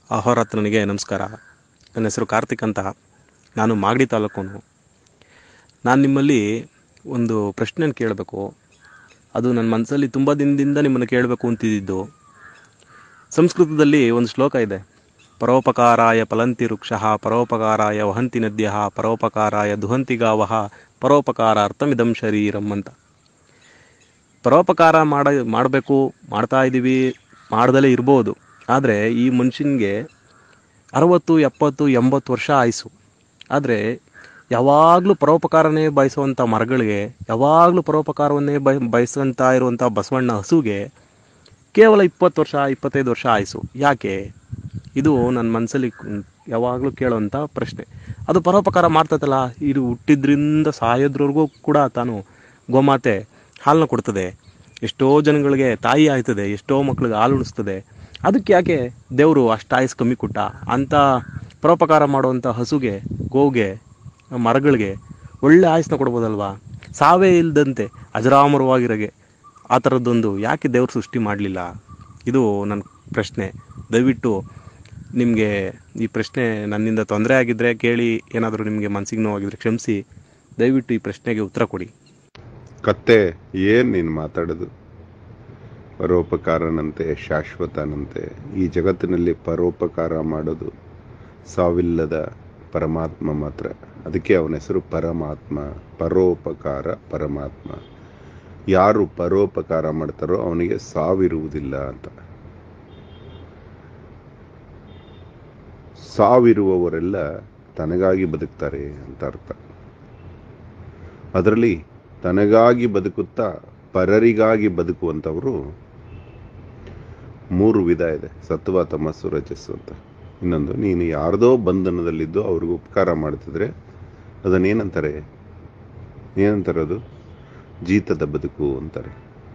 ಅಹೋರಾತ್ರನಿಗೆ ನಮಸ್ಕಾರ ನನ್ನ ಹೆಸರು ಕಾರ್ತಿಕ್ ಅಂತ ನಾನು ಮಾಗಡಿ ತಾಲೂಕವನು ನಾನು ನಿಮ್ಮಲ್ಲಿ ಒಂದು ಪ್ರಶ್ನೆನ ಕೇಳಬೇಕು ಅದು ನನ್ನ ಮನಸ್ಸಲ್ಲಿ ತುಂಬ ದಿನದಿಂದ ನಿಮ್ಮನ್ನು ಕೇಳಬೇಕು ಅಂತಿದ್ದು ಸಂಸ್ಕೃತದಲ್ಲಿ ಒಂದು ಶ್ಲೋಕ ಇದೆ ಪರೋಪಕಾರಾಯ ಫಲಂತಿ ವೃಕ್ಷ ಪರೋಪಕಾರಾಯ ವಹಂತಿ ನದ್ಯ ಪರೋಪಕಾರಾಯ ದುಹಂತಿ ಗಾವಹ ಪರೋಪಕಾರಾರ್ಥಮಿದಂ ಶರೀರಂ ಅಂತ ಪರೋಪಕಾರ ಮಾಡ ಮಾಡಬೇಕು ಮಾಡ್ತಾ ಇದ್ದೀವಿ ಮಾಡ್ದಲೇ ಇರ್ಬೋದು ಆದರೆ ಈ ಮನುಷ್ಯನಿಗೆ ಅರವತ್ತು ಎಪ್ಪತ್ತು ಎಂಬತ್ತು ವರ್ಷ ಆಯುಸ್ಸು ಆದರೆ ಯಾವಾಗಲೂ ಪರೋಪಕಾರನೇ ಬಯಸುವಂಥ ಮರಗಳಿಗೆ ಯಾವಾಗಲೂ ಪರೋಪಕಾರವನ್ನೇ ಬಯ ಬಯಸುವಂಥ ಇರುವಂಥ ಬಸವಣ್ಣ ಹಸುಗೆ ಕೇವಲ ಇಪ್ಪತ್ತು ವರ್ಷ ಇಪ್ಪತ್ತೈದು ವರ್ಷ ಆಯುಸ್ಸು ಯಾಕೆ ಇದು ನನ್ನ ಮನಸ್ಸಲ್ಲಿ ಯಾವಾಗಲೂ ಕೇಳುವಂಥ ಪ್ರಶ್ನೆ ಅದು ಪರೋಪಕಾರ ಮಾಡ್ತದಲ್ಲ ಇದು ಹುಟ್ಟಿದ್ರಿಂದ ಸಾಯೋದ್ರವರೆಗೂ ಕೂಡ ತಾನು ಗೋಮಾತೆ ಹಾಲನ್ನ ಕೊಡ್ತದೆ ಎಷ್ಟೋ ಜನಗಳಿಗೆ ತಾಯಿ ಆಯ್ತದೆ ಎಷ್ಟೋ ಮಕ್ಳಿಗೆ ಹಾಲು ಉಣಿಸ್ತದೆ ಅದಕ್ಕೆ ಯಾಕೆ ದೇವರು ಅಷ್ಟು ಆಯಸ್ಸು ಕಮ್ಮಿ ಕೊಟ್ಟ ಅಂಥ ಪರೋಪಕಾರ ಮಾಡುವಂಥ ಹಸುಗೆ ಗೋವಿಗೆ ಮರಗಳಿಗೆ ಒಳ್ಳೆ ಆಯಸ್ಸನ್ನ ಕೊಡ್ಬೋದಲ್ವಾ ಸಾವೇ ಇಲ್ಲದಂತೆ ಅಜರಾಮರವಾಗಿರೋಗೆ ಆ ಥರದ್ದೊಂದು ಯಾಕೆ ದೇವ್ರು ಸೃಷ್ಟಿ ಮಾಡಲಿಲ್ಲ ಇದು ನನ್ನ ಪ್ರಶ್ನೆ ದಯವಿಟ್ಟು ನಿಮಗೆ ಈ ಪ್ರಶ್ನೆ ನನ್ನಿಂದ ತೊಂದರೆ ಆಗಿದ್ದರೆ ಕೇಳಿ ಏನಾದರೂ ನಿಮಗೆ ಮನಸ್ಸಿಗೆ ನೋವಾಗಿದ್ರೆ ಕ್ಷಮಿಸಿ ದಯವಿಟ್ಟು ಈ ಪ್ರಶ್ನೆಗೆ ಉತ್ತರ ಕೊಡಿ ಕತ್ತೆ ಏನ್ ನೀನು ಮಾತಾಡೋದು ಪರೋಪಕಾರನಂತೆ ಶಾಶ್ವತನಂತೆ ಈ ಜಗತ್ತಿನಲ್ಲಿ ಪರೋಪಕಾರ ಮಾಡೋದು ಸಾವಿಲ್ಲದ ಪರಮಾತ್ಮ ಮಾತ್ರ ಅದಕ್ಕೆ ಅವನ ಹೆಸರು ಪರಮಾತ್ಮ ಪರೋಪಕಾರ ಪರಮಾತ್ಮ ಯಾರು ಪರೋಪಕಾರ ಮಾಡ್ತಾರೋ ಅವನಿಗೆ ಸಾವಿರುವುದಿಲ್ಲ ಅಂತ ಸಾವಿರುವವರೆಲ್ಲ ತನಗಾಗಿ ಬದುಕ್ತಾರೆ ಅಂತ ಅರ್ಥ ಅದರಲ್ಲಿ ತನಗಾಗಿ ಬದುಕುತ್ತಾ ಪರರಿಗಾಗಿ ಬದುಕುವಂಥವರು ಮೂರು ವಿಧ ಇದೆ ಸತ್ವ ತಮಸ್ಸು ರಜಸ್ಸು ಅಂತ ಇನ್ನೊಂದು ನೀನು ಯಾರ್ದೋ ಬಂಧನದಲ್ಲಿದ್ದು ಅವ್ರಿಗೆ ಉಪಕಾರ ಮಾಡ್ತಿದ್ರೆ ಅದನ್ನೇನಂತಾರೆ ಏನಂತಾರೆ ಅದು ಜೀತದ ಬದುಕು ಅಂತಾರೆ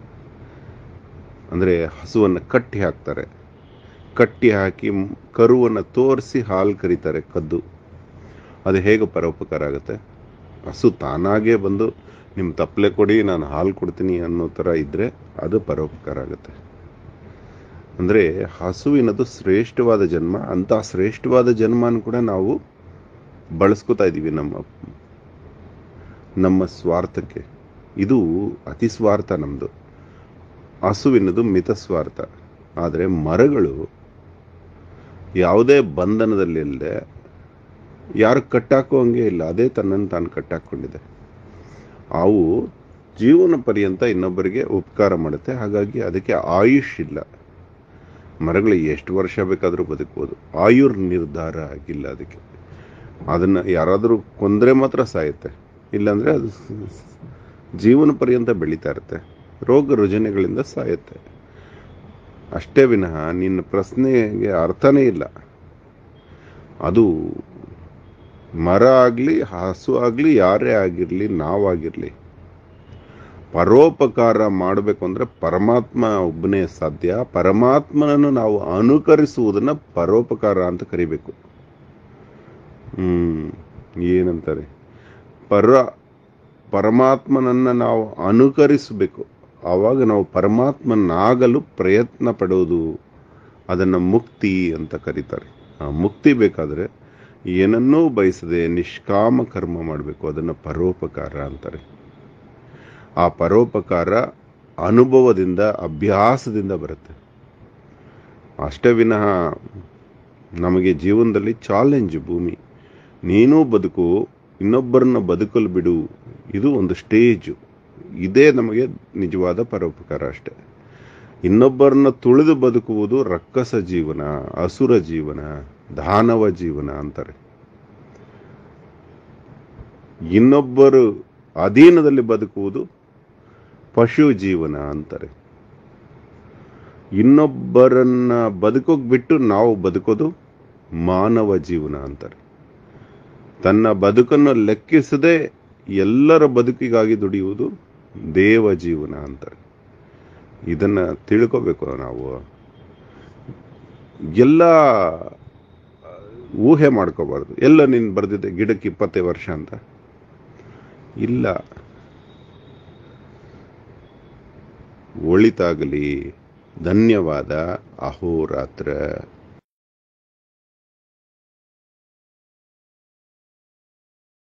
ಅಂದರೆ ಹಸುವನ್ನು ಕಟ್ಟಿ ಹಾಕ್ತಾರೆ ಕಟ್ಟಿ ಹಾಕಿ ಕರುವನ್ನು ತೋರಿಸಿ ಹಾಲು ಕರೀತಾರೆ ಕದ್ದು ಅದು ಹೇಗೆ ಪರೋಪಕಾರ ಆಗುತ್ತೆ ಹಸು ತಾನಾಗೇ ಬಂದು ನಿಮ್ಮ ತಪ್ಪಲೆ ಕೊಡಿ ನಾನು ಹಾಲು ಕೊಡ್ತೀನಿ ಅನ್ನೋ ಥರ ಇದ್ದರೆ ಅದು ಪರೋಪಕಾರ ಆಗುತ್ತೆ ಅಂದರೆ ಹಸುವಿನದು ಶ್ರೇಷ್ಠವಾದ ಜನ್ಮ ಅಂಥ ಶ್ರೇಷ್ಠವಾದ ಜನ್ಮನ ಕೂಡ ನಾವು ಬಳಸ್ಕೋತಾ ಇದ್ದೀವಿ ನಮ್ಮ ನಮ್ಮ ಸ್ವಾರ್ಥಕ್ಕೆ ಇದು ಅತಿ ಸ್ವಾರ್ಥ ನಮ್ಮದು ಹಸುವಿನದು ಮಿತ ಸ್ವಾರ್ಥ ಆದರೆ ಮರಗಳು ಯಾವುದೇ ಬಂಧನದಲ್ಲಿಲ್ಲದೆ ಯಾರು ಕಟ್ಟಾಕೋಂಗೆ ಇಲ್ಲ ಅದೇ ತನ್ನನ್ನು ತಾನು ಕಟ್ಟಾಕೊಂಡಿದೆ ಅವು ಜೀವನ ಪರ್ಯಂತ ಇನ್ನೊಬ್ಬರಿಗೆ ಉಪಕಾರ ಮಾಡುತ್ತೆ ಹಾಗಾಗಿ ಅದಕ್ಕೆ ಆಯುಷ್ ಇಲ್ಲ ಮರಗಳು ಎಷ್ಟು ವರ್ಷ ಬೇಕಾದರೂ ಬದುಕ್ಬೋದು ಆಯುರ್ ನಿರ್ಧಾರ ಆಗಿಲ್ಲ ಅದಕ್ಕೆ ಅದನ್ನು ಯಾರಾದರೂ ಕೊಂದರೆ ಮಾತ್ರ ಸಾಯುತ್ತೆ ಇಲ್ಲಾಂದರೆ ಅದು ಜೀವನ ಪರ್ಯಂತ ಬೆಳೀತಾ ಇರುತ್ತೆ ರೋಗ ರುಜಿನಗಳಿಂದ ಸಾಯುತ್ತೆ ಅಷ್ಟೇ ವಿನಃ ನಿನ್ನ ಪ್ರಶ್ನೆಗೆ ಅರ್ಥನೇ ಇಲ್ಲ ಅದು ಮರ ಆಗಲಿ ಹಸು ಆಗಲಿ ಯಾರೇ ಆಗಿರಲಿ ನಾವಾಗಿರಲಿ ಪರೋಪಕಾರ ಮಾಡಬೇಕು ಅಂದರೆ ಪರಮಾತ್ಮ ಒಬ್ಬನೇ ಸಾಧ್ಯ ಪರಮಾತ್ಮನನ್ನು ನಾವು ಅನುಕರಿಸುವುದನ್ನು ಪರೋಪಕಾರ ಅಂತ ಕರಿಬೇಕು ಹ್ಮ್ ಏನಂತಾರೆ ಪರ ಪರಮಾತ್ಮನನ್ನು ನಾವು ಅನುಕರಿಸಬೇಕು ಆವಾಗ ನಾವು ಪರಮಾತ್ಮನಾಗಲು ಪ್ರಯತ್ನ ಪಡೋದು ಅದನ್ನು ಮುಕ್ತಿ ಅಂತ ಕರೀತಾರೆ ಆ ಮುಕ್ತಿ ಬೇಕಾದರೆ ಏನನ್ನೂ ಬಯಸದೆ ನಿಷ್ಕಾಮ ಕರ್ಮ ಮಾಡಬೇಕು ಅದನ್ನು ಪರೋಪಕಾರ ಅಂತಾರೆ ಆ ಪರೋಪಕಾರ ಅನುಭವದಿಂದ ಅಭ್ಯಾಸದಿಂದ ಬರುತ್ತೆ ಅಷ್ಟೇ ವಿನಃ ನಮಗೆ ಜೀವನದಲ್ಲಿ ಚಾಲೆಂಜ್ ಭೂಮಿ ನೀನೂ ಬದುಕು ಇನ್ನೊಬ್ಬರನ್ನ ಬದುಕಲು ಬಿಡು ಇದು ಒಂದು ಸ್ಟೇಜು ಇದೇ ನಮಗೆ ನಿಜವಾದ ಪರೋಪಕಾರ ಅಷ್ಟೆ ಇನ್ನೊಬ್ಬರನ್ನ ತುಳಿದು ಬದುಕುವುದು ರಕ್ಕಸ ಜೀವನ ಅಸುರ ಜೀವನ ದಾನವ ಜೀವನ ಅಂತಾರೆ ಇನ್ನೊಬ್ಬರು ಅಧೀನದಲ್ಲಿ ಬದುಕುವುದು ಪಶು ಜೀವನ ಅಂತಾರೆ ಇನ್ನೊಬ್ಬರನ್ನ ಬದುಕೋಕ್ ಬಿಟ್ಟು ನಾವು ಬದುಕೋದು ಮಾನವ ಜೀವನ ಅಂತಾರೆ ತನ್ನ ಬದುಕನ್ನು ಲೆಕ್ಕಿಸದೆ ಎಲ್ಲರ ಬದುಕಿಗಾಗಿ ದುಡಿಯುವುದು ದೇವ ಜೀವನ ಅಂತಾರೆ ಇದನ್ನ ತಿಳ್ಕೋಬೇಕು ನಾವು ಎಲ್ಲ ಊಹೆ ಮಾಡ್ಕೋಬಾರ್ದು ಎಲ್ಲ ನೀನು ಬರೆದಿದ್ದೆ ಗಿಡಕ್ಕೆ ಇಪ್ಪತ್ತೈದು ವರ್ಷ ಅಂತ ಇಲ್ಲ ಒಳಿತಾಗಲಿ ಧನ್ಯವಾದ ಅಹೋರಾತ್ರ